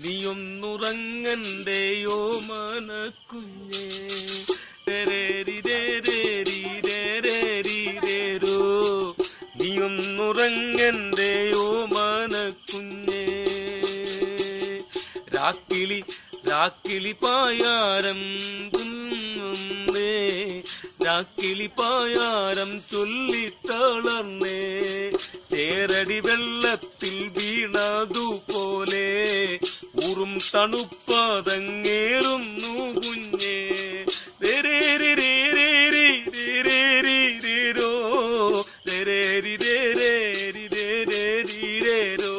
നീയൊന്നുറങ്ങന്റെ ഓമന കുഞ്ഞേ രേരേരിരേരേരിരേരേരിരേരോ. നീയൊന്നുറങ്ങന്റെ ഓമന കുഞ്ഞേ രാക്കിളി രാക്കിളി പായാരം കുന്നുന്നേ രാക്കിളി പായാരം ചൊല്ലിത്തളർന്നേ ചേരടി വെള്ളത്തിൽ വീണതുപോലെ ഊറും തണുപ്പതങ്ങേറുന്നു കുഞ്ഞേ രേരേരിരേരേരിരേരേരിരേരോ. രേരേരിരേരേരിരേരേരിരേരോ.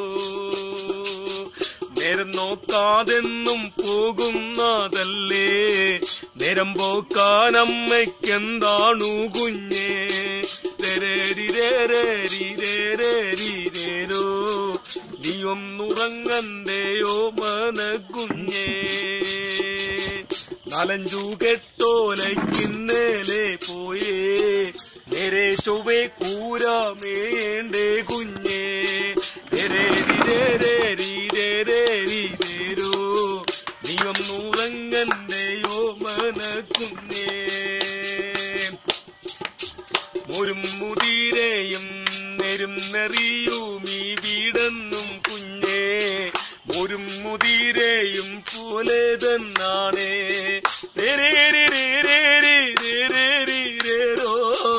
നേരം നോക്കാതെന്നും പോകുന്നതല്ലേ നേരം പോക്കാൻ അമ്മയ്ക്കെന്താണു കുഞ്ഞേ രേരേരിരേരേരിരേരേരിരേരോ. നീയൊന്നുറങ്ങണ്ടേയോ മന കുഞ്ഞേ നാലഞ്ചു കെട്ടോലയ്ക്കിന്നേലെ പോയേ നേരെ ചൊവ്വേ കൂരാമേണ്ടേ കുഞ്ഞേ രേരേരിരേരേരിരേരേരിരേരോ. നീയൊന്നുറങ്ങണ്ടേയോ മന കുഞ്ഞേ മോരും മുതിരയും നെരും നെറിയും ഈ വീടെന്നും കുഞ്ഞേ മോരും മുതിരയും പോലെ തന്നാണേ രേരേരിരേരേരിരേരേരിരേരോ.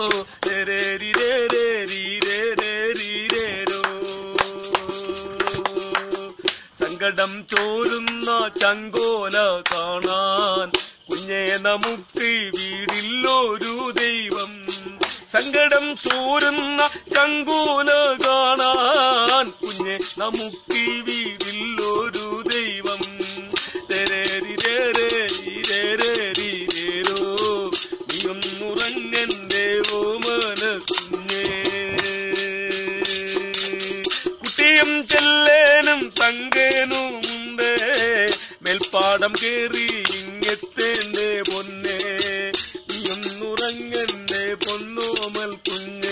രേരേരിരേരേരിരേരേരിരേരോ. സങ്കടം ചോരുന്ന ചങ്കോല കാണാൻ കുഞ്ഞെ നമുക്ക് വീടില്ലൊരു ദൈവം സങ്കടം ചോരുന്ന ചങ്കോല കാണാൻ കുഞ്ഞെ നമുക്ക് വീടില്ലൊരു ദൈവം രേരേരിരേരേരിരേരേരിരേരോ. നീയൊന്നുറങ്ങന്റെ ഓമന കുഞ്ഞേ കുട്ടിയും ചെല്ലേനും തങ്കേനുമുണ്ട് മേൽപ്പാടം കേറി ഇങ്ങെത്തേന്റെ പൊന്നെ നീയൊന്നുറങ്ങന്റെ പൊന്നോമൽ കുഞ്ഞേ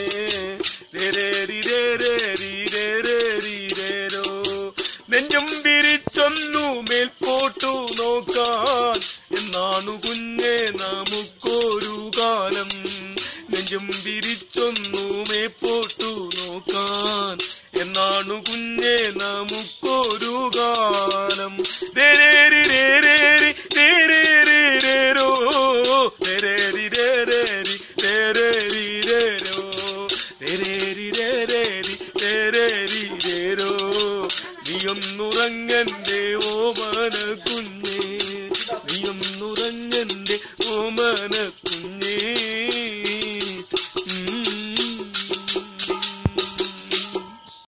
രേരേരിരേരേരിരേരേരിരേരോ. നെഞ്ചും വിരിച്ചൊന്നു മേൽപോട്ടു നോക്കാൻ എന്നാണു കുഞ്ഞെ നമുക്കൊരു കാലം നെഞ്ചും വിരിച്ചൊന്നു മേപ്പോട്ടു നോക്കാൻ എന്നാണു കുഞ്ഞെ നമുക്കൊരു കാലം രേരേരിരേരേരി രേരേരിരേരോ. രേരേരിരേരേരി രേരേരിരേരോ. രേരേരിരേരേരി രേരേരിരേരോ. നീയൊന്നുറങ്ങന്റെ ഓമന കുഞ്ഞേ നീയൊന്നുറങ്ങന്റെ ഓമന കുഞ്ഞേ